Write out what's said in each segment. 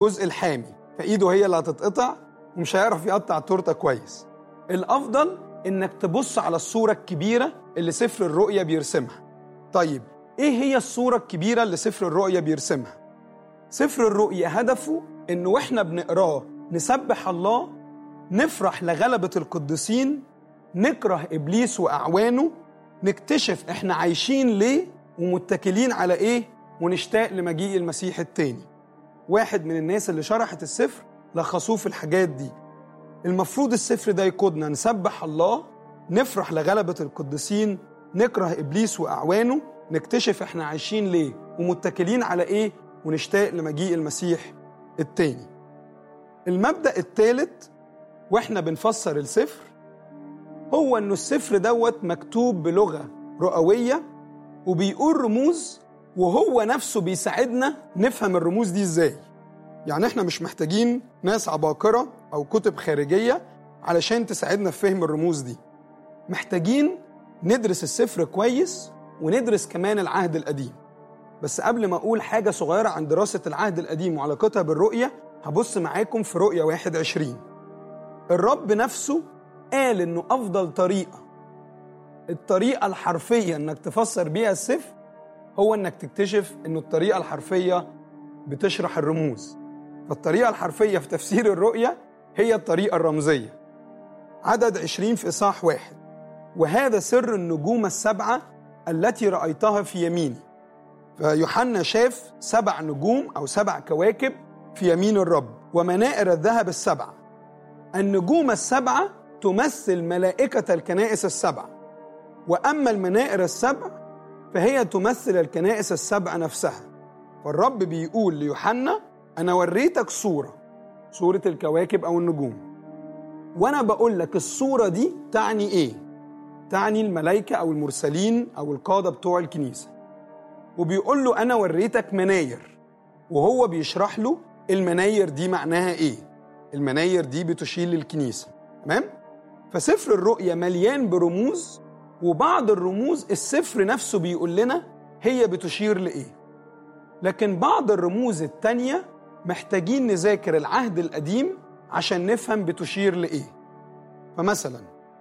الجزء الحامي فايده هي اللي هتتقطع ومش هيعرف يقطع التورته كويس الافضل انك تبص على الصوره الكبيره اللي سفر الرؤيا بيرسمها طيب ايه هي الصوره الكبيره اللي سفر الرؤيا بيرسمها سفر الرؤيا هدفه انه واحنا بنقراه نسبح الله نفرح لغلبه القديسين نكره ابليس واعوانه نكتشف احنا عايشين ليه ومتكلين على ايه ونشتاق لمجيء المسيح التاني واحد من الناس اللي شرحت السفر لخصوه في الحاجات دي المفروض السفر ده يقودنا نسبح الله نفرح لغلبة القديسين نكره إبليس وأعوانه نكتشف احنا عايشين ليه ومتكلين على ايه ونشتاق لمجيء المسيح التاني المبدأ الثالث واحنا بنفسر السفر هو انه السفر دوت مكتوب بلغة رؤوية وبيقول رموز وهو نفسه بيساعدنا نفهم الرموز دي ازاي يعني احنا مش محتاجين ناس عباقرة او كتب خارجية علشان تساعدنا في فهم الرموز دي محتاجين ندرس السفر كويس وندرس كمان العهد القديم بس قبل ما اقول حاجة صغيرة عن دراسة العهد القديم وعلاقتها بالرؤية هبص معاكم في رؤية 21 الرب نفسه قال انه افضل طريقة الطريقة الحرفية انك تفسر بيها السفر هو انك تكتشف انه الطريقة الحرفية بتشرح الرموز فالطريقة الحرفية في تفسير الرؤية هي الطريقة الرمزية عدد عشرين في إصحاح واحد وهذا سر النجوم السبعة التي رأيتها في يميني فيوحنا شاف سبع نجوم أو سبع كواكب في يمين الرب ومنائر الذهب السبعة النجوم السبعة تمثل ملائكة الكنائس السبع وأما المنائر السبع فهي تمثل الكنائس السبع نفسها فالرب بيقول ليوحنا أنا وريتك صورة صورة الكواكب أو النجوم وأنا بقول لك الصورة دي تعني إيه؟ تعني الملائكة أو المرسلين أو القادة بتوع الكنيسة وبيقول له أنا وريتك مناير وهو بيشرح له المناير دي معناها إيه؟ المناير دي بتشير للكنيسة تمام؟ فسفر الرؤيا مليان برموز وبعض الرموز السفر نفسه بيقول لنا هي بتشير لإيه؟ لكن بعض الرموز التانية محتاجين نذاكر العهد القديم عشان نفهم بتشير لإيه فمثلا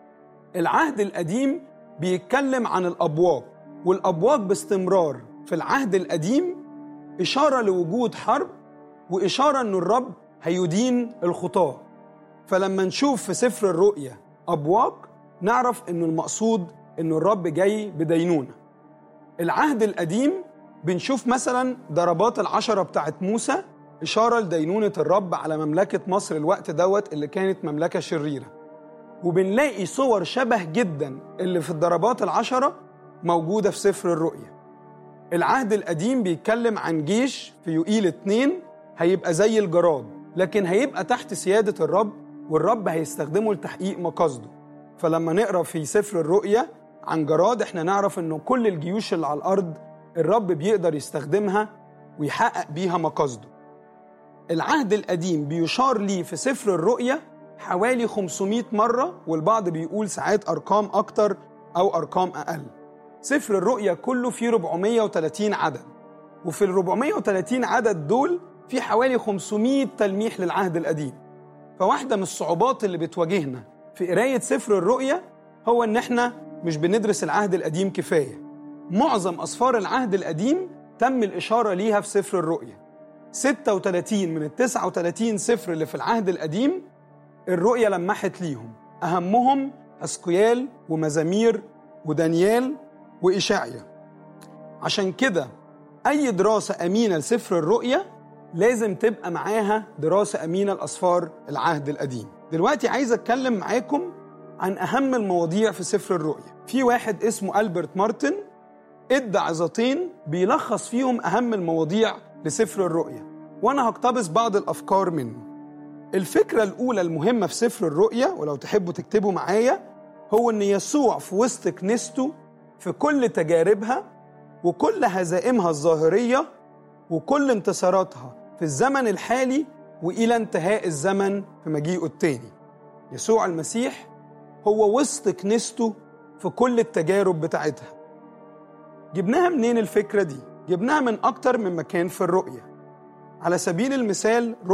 العهد القديم بيتكلم عن الأبواق والأبواق باستمرار في العهد القديم إشارة لوجود حرب وإشارة أن الرب هيدين الخطاة فلما نشوف في سفر الرؤيا أبواق نعرف أنه المقصود أنه الرب جاي بدينونة العهد القديم بنشوف مثلا ضربات العشرة بتاعت موسى إشارة لدينونة الرب على مملكة مصر الوقت دوت اللي كانت مملكة شريرة وبنلاقي صور شبه جدا اللي في الضربات العشرة موجودة في سفر الرؤيا العهد القديم بيتكلم عن جيش في يوئيل اتنين هيبقى زي الجراد لكن هيبقى تحت سيادة الرب والرب هيستخدمه لتحقيق مقاصده فلما نقرا في سفر الرؤيا عن جراد احنا نعرف انه كل الجيوش اللي على الارض الرب بيقدر يستخدمها ويحقق بيها مقاصده العهد القديم بيشار ليه في سفر الرؤيا حوالي 500 مرة والبعض بيقول ساعات أرقام أكتر أو أرقام أقل سفر الرؤيا كله فيه 430 عدد وفي ال 430 عدد دول في حوالي 500 تلميح للعهد القديم فواحدة من الصعوبات اللي بتواجهنا في قراية سفر الرؤيا هو إن إحنا مش بندرس العهد القديم كفاية معظم أسفار العهد القديم تم الإشارة ليها في سفر الرؤيا 36 من ال 39 سفر اللي في العهد القديم الرؤيا لمحت ليهم أهمهم أسقيال ومزامير ودانيال وإشعيا عشان كده أي دراسة أمينة لسفر الرؤيا لازم تبقى معاها دراسة أمينة لأسفار العهد القديم دلوقتي عايز أتكلم معاكم عن أهم المواضيع في سفر الرؤيا في واحد اسمه ألبرت مارتن ادى عظتين بيلخص فيهم أهم المواضيع لسفر الرؤيا وأنا هقتبس بعض الأفكار منه الفكرة الأولى المهمة في سفر الرؤيا ولو تحبوا تكتبوا معايا هو إن يسوع في وسط كنيسته في كل تجاربها وكل هزائمها الظاهرية وكل انتصاراتها في الزمن الحالي وإلى انتهاء الزمن في مجيئه التاني يسوع المسيح هو وسط كنيسته في كل التجارب بتاعتها جبناها منين الفكرة دي؟ جبناها من أكتر من مكان في الرؤية على سبيل المثال